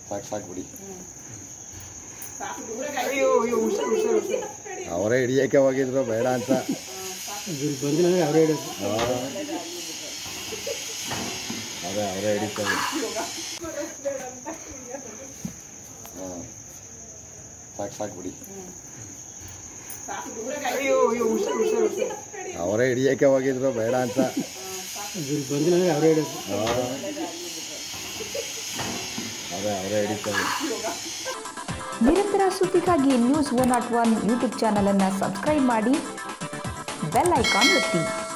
ಸಾಕು ಸಾಕು ಬಿಡಿ ಅಯ್ಯೋ ಅಯ್ಯೋ ಹುಷಾರು ಹುಷಾರು ಹುಷಾರು ಅವರೇ ಹಿಡಿಯೋಕೆ ಹೋಗಿದ್ರು ಬೇಡ ಅಂತ ಇಲ್ಲಿ ಬಂದಿಲ್ಲ ಅಂದರೆ ಅವರೇ ಹಿಡಿಯೋದು ಆ. ಅದೇ ಅವರೇ ಹಿಡಿತಾರೆ ಹಾಂ ಸಾಕು ಸಾಕು ಬಿಡಿ ಅಯ್ಯೋ ಅಯ್ಯೋ ಹುಷಾರು ಹುಷಾರು ಹುಷಾರು ಅವರೇ ಹಿಡಿಯೋಕೆ ಹೋಗಿದ್ರು ಬೇಡ ಅಂತ ಇಲ್ಲಿ ಬಂದಿಲ್ಲ ಅಂದರೆ ಅವರೇ ಹಿಡಿಯೋದು ಆ. ಅದೇ ಅವರೇ ಹಿಡಿತಾರೆ ನಿರಂತರ ಸುದ್ದಿಗಾಗಿ news one nought one YouTube ಚಾನಲನ್ನು ಸಬ್ಸ್ಕ್ರೈಬ್ ಮಾಡಿ ಬೆಲ್ ಐಕಾನ್ ಒತ್ತಿ